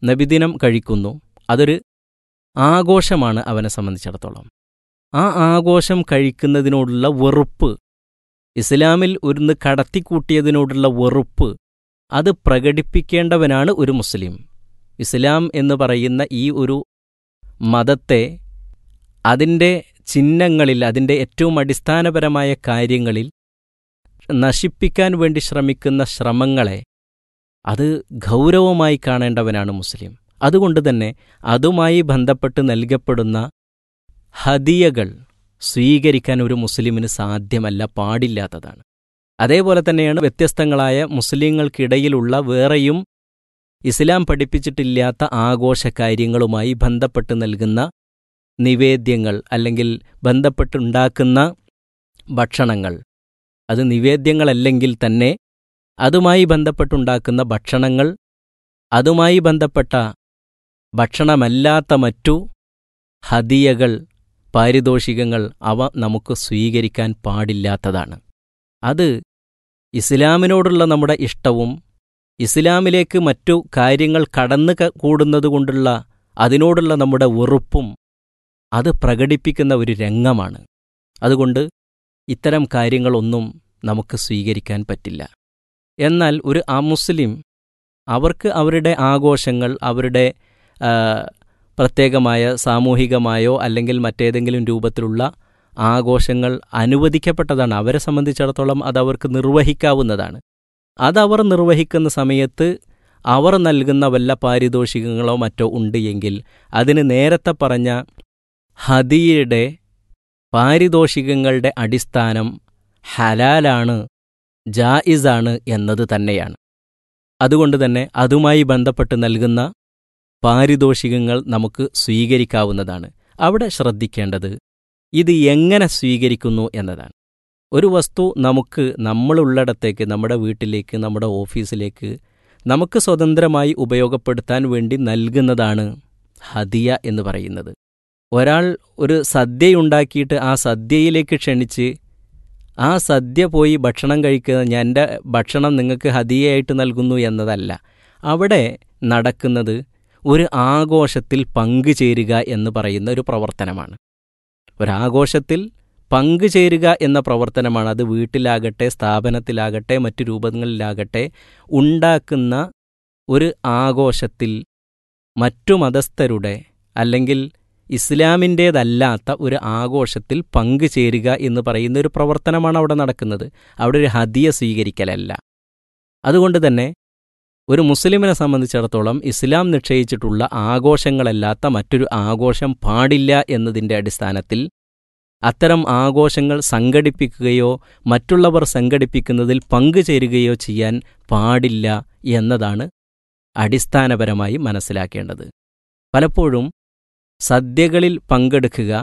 നബിദിനം കഴിക്കുന്നു അതൊരു ആഘോഷമാണ് അവനെ സംബന്ധിച്ചിടത്തോളം ആ ആഘോഷം കഴിക്കുന്നതിനോടുള്ള വെറുപ്പ് ഇസ്ലാമിൽ ഒരുന്ന് കടത്തിക്കൂട്ടിയതിനോടുള്ള വെറുപ്പ് അത് പ്രകടിപ്പിക്കേണ്ടവനാണ് ഒരു മുസ്ലിം ഇസ്ലാം എന്ന് പറയുന്ന ഈ ഒരു മതത്തെ അതിൻ്റെ ചിഹ്നങ്ങളിൽ അതിൻ്റെ ഏറ്റവും അടിസ്ഥാനപരമായ കാര്യങ്ങളിൽ നശിപ്പിക്കാൻ വേണ്ടി ശ്രമിക്കുന്ന ശ്രമങ്ങളെ അത് ഗൗരവമായി കാണേണ്ടവനാണ് മുസ്ലിം അതുകൊണ്ട് തന്നെ അതുമായി ബന്ധപ്പെട്ട് നൽകപ്പെടുന്ന ഹദിയകൾ സ്വീകരിക്കാൻ ഒരു മുസ്ലിമിന് സാധ്യമല്ല പാടില്ലാത്തതാണ് അതേപോലെ തന്നെയാണ് വ്യത്യസ്തങ്ങളായ മുസ്ലിങ്ങൾക്കിടയിലുള്ള വേറെയും ഇസ്ലാം പഠിപ്പിച്ചിട്ടില്ലാത്ത ആഘോഷകാര്യങ്ങളുമായി ബന്ധപ്പെട്ട് നൽകുന്ന നിവേദ്യങ്ങൾ അല്ലെങ്കിൽ ബന്ധപ്പെട്ടുണ്ടാക്കുന്ന ഭക്ഷണങ്ങൾ അത് നിവേദ്യങ്ങളല്ലെങ്കിൽ തന്നെ അതുമായി ബന്ധപ്പെട്ടുണ്ടാക്കുന്ന ഭക്ഷണങ്ങൾ അതുമായി ബന്ധപ്പെട്ട ഭക്ഷണമല്ലാത്ത മറ്റു ഹദിയകൾ പാരിതോഷികങ്ങൾ അവ നമുക്ക് സ്വീകരിക്കാൻ പാടില്ലാത്തതാണ് അത് ഇസ്ലാമിനോടുള്ള നമ്മുടെ ഇഷ്ടവും ഇസ്ലാമിലേക്ക് മറ്റു കാര്യങ്ങൾ കടന്നു കൂടുന്നതുകൊണ്ടുള്ള അതിനോടുള്ള നമ്മുടെ വെറുപ്പും അത് പ്രകടിപ്പിക്കുന്ന ഒരു രംഗമാണ് അതുകൊണ്ട് ഇത്തരം കാര്യങ്ങളൊന്നും നമുക്ക് സ്വീകരിക്കാൻ പറ്റില്ല എന്നാൽ ഒരു അമുസ്ലിം അവർക്ക് അവരുടെ ആഘോഷങ്ങൾ അവരുടെ പ്രത്യേകമായ സാമൂഹികമായോ അല്ലെങ്കിൽ മറ്റേതെങ്കിലും രൂപത്തിലുള്ള ആഘോഷങ്ങൾ അനുവദിക്കപ്പെട്ടതാണ് അവരെ സംബന്ധിച്ചിടത്തോളം അത് അവർക്ക് നിർവഹിക്കാവുന്നതാണ് അതവർ നിർവഹിക്കുന്ന സമയത്ത് അവർ നൽകുന്ന വല്ല പാരിതോഷികങ്ങളോ മറ്റോ ഉണ്ട് എങ്കിൽ അതിന് നേരത്തെ പറഞ്ഞ ഹദിയുടെ പാരിതോഷികങ്ങളുടെ അടിസ്ഥാനം ഹലാലാണ് ജായിസാണ് എന്നത് തന്നെയാണ് അതുകൊണ്ട് തന്നെ അതുമായി ബന്ധപ്പെട്ട് നൽകുന്ന പാരിതോഷികങ്ങൾ നമുക്ക് സ്വീകരിക്കാവുന്നതാണ് അവിടെ ശ്രദ്ധിക്കേണ്ടത് ഇത് എങ്ങനെ സ്വീകരിക്കുന്നു എന്നതാണ് ഒരു വസ്തു നമുക്ക് നമ്മളുള്ളിടത്തേക്ക് നമ്മുടെ വീട്ടിലേക്ക് നമ്മുടെ ഓഫീസിലേക്ക് നമുക്ക് സ്വതന്ത്രമായി ഉപയോഗപ്പെടുത്താൻ വേണ്ടി നൽകുന്നതാണ് ഹദിയ എന്ന് പറയുന്നത് ഒരാൾ ഒരു സദ്യയുണ്ടാക്കിയിട്ട് ആ സദ്യയിലേക്ക് ക്ഷണിച്ച് ആ സദ്യ പോയി ഭക്ഷണം കഴിക്കുക ഞാൻ എൻ്റെ ഭക്ഷണം നിങ്ങൾക്ക് ഹദിയയായിട്ട് നൽകുന്നു എന്നതല്ല അവിടെ നടക്കുന്നത് ഒരു ആഘോഷത്തിൽ പങ്കുചേരുക എന്ന് പറയുന്ന ഒരു പ്രവർത്തനമാണ് ഒരാഘോഷത്തിൽ പങ്കുചേരുക എന്ന പ്രവർത്തനമാണ് അത് വീട്ടിലാകട്ടെ സ്ഥാപനത്തിലാകട്ടെ മറ്റു രൂപങ്ങളിലാകട്ടെ ഉണ്ടാക്കുന്ന ഒരു ആഘോഷത്തിൽ മറ്റു മതസ്ഥരുടെ അല്ലെങ്കിൽ ഇസ്ലാമിൻ്റേതല്ലാത്ത ഒരു ആഘോഷത്തിൽ പങ്കുചേരുക എന്ന് പറയുന്ന ഒരു പ്രവർത്തനമാണ് അവിടെ നടക്കുന്നത് അവിടെ ഒരു ഹദിയ സ്വീകരിക്കലല്ല അതുകൊണ്ട് തന്നെ ഒരു മുസ്ലിമിനെ സംബന്ധിച്ചിടത്തോളം ഇസ്ലാം നിശ്ചയിച്ചിട്ടുള്ള ആഘോഷങ്ങളല്ലാത്ത മറ്റൊരു ആഘോഷം പാടില്ല എന്നതിൻ്റെ അടിസ്ഥാനത്തിൽ അത്തരം ആഘോഷങ്ങൾ സംഘടിപ്പിക്കുകയോ മറ്റുള്ളവർ സംഘടിപ്പിക്കുന്നതിൽ പങ്കുചേരുകയോ ചെയ്യാൻ പാടില്ല എന്നതാണ് അടിസ്ഥാനപരമായി മനസ്സിലാക്കേണ്ടത് പലപ്പോഴും സദ്യകളിൽ പങ്കെടുക്കുക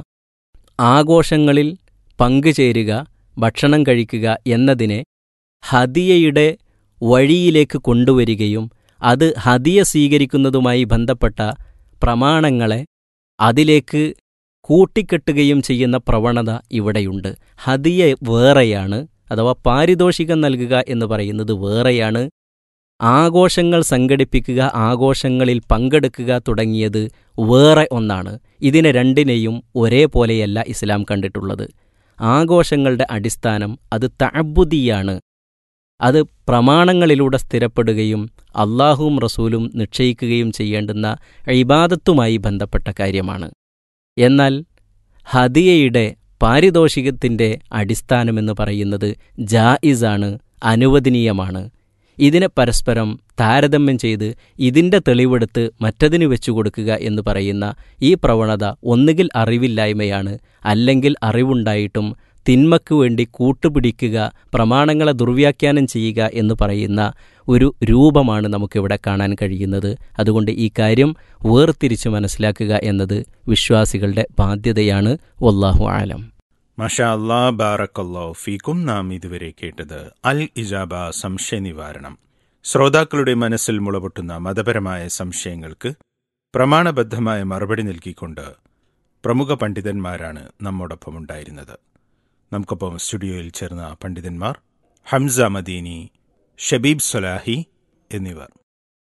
ആഘോഷങ്ങളിൽ പങ്കുചേരുക ഭക്ഷണം കഴിക്കുക എന്നതിനെ ഹദിയയുടെ വഴിയിലേക്ക് കൊണ്ടുവരികയും അത് ഹദിയ സ്വീകരിക്കുന്നതുമായി ബന്ധപ്പെട്ട പ്രമാണങ്ങളെ അതിലേക്ക് കൂട്ടിക്കെട്ടുകയും ചെയ്യുന്ന പ്രവണത ഇവിടെയുണ്ട് ഹദിയ വേറെയാണ് അഥവാ പാരിതോഷികം നൽകുക എന്ന് പറയുന്നത് വേറെയാണ് ആഘോഷങ്ങൾ സംഘടിപ്പിക്കുക ആഘോഷങ്ങളിൽ പങ്കെടുക്കുക തുടങ്ങിയത് വേറെ ഒന്നാണ് ഇതിനെ രണ്ടിനെയും ഒരേപോലെയല്ല ഇസ്ലാം കണ്ടിട്ടുള്ളത് ആഘോഷങ്ങളുടെ അടിസ്ഥാനം അത് തഅബുദിയാണ് അത് പ്രമാണങ്ങളിലൂടെ സ്ഥിരപ്പെടുകയും അള്ളാഹുവും റസൂലും നിശ്ചയിക്കുകയും ചെയ്യേണ്ടുന്ന ഇബാദത്തുമായി ബന്ധപ്പെട്ട കാര്യമാണ് എന്നാൽ ഹദിയയുടെ പാരിതോഷികത്തിൻ്റെ അടിസ്ഥാനമെന്ന് പറയുന്നത് ജായിസാണ് അനുവദനീയമാണ് ഇതിനെ പരസ്പരം താരതമ്യം ചെയ്ത് ഇതിൻ്റെ തെളിവെടുത്ത് മറ്റതിന് വെച്ചു കൊടുക്കുക എന്ന് പറയുന്ന ഈ പ്രവണത ഒന്നുകിൽ അറിവില്ലായ്മയാണ് അല്ലെങ്കിൽ അറിവുണ്ടായിട്ടും തിന്മയ്ക്കു വേണ്ടി കൂട്ടുപിടിക്കുക പ്രമാണങ്ങളെ ദുർവ്യാഖ്യാനം ചെയ്യുക എന്ന് പറയുന്ന ഒരു രൂപമാണ് നമുക്കിവിടെ കാണാൻ കഴിയുന്നത് അതുകൊണ്ട് ഈ കാര്യം വേർതിരിച്ച് മനസ്സിലാക്കുക എന്നത് വിശ്വാസികളുടെ ബാധ്യതയാണ് വല്ലാഹു ആലം മഷാ അല്ലാ ബാറക്കല്ലോ ഫീക്കും നാം ഇതുവരെ കേട്ടത് അൽ ഇജാബ സംശയ നിവാരണം ശ്രോതാക്കളുടെ മനസ്സിൽ മുളപൊട്ടുന്ന മതപരമായ സംശയങ്ങൾക്ക് പ്രമാണബദ്ധമായ മറുപടി നൽകിക്കൊണ്ട് പ്രമുഖ പണ്ഡിതന്മാരാണ് നമ്മോടൊപ്പം ഉണ്ടായിരുന്നത് നമുക്കൊപ്പം സ്റ്റുഡിയോയിൽ ചേർന്ന പണ്ഡിതന്മാർ ഹംസ മദീനി ഷബീബ് സൊലാഹി എന്നിവർ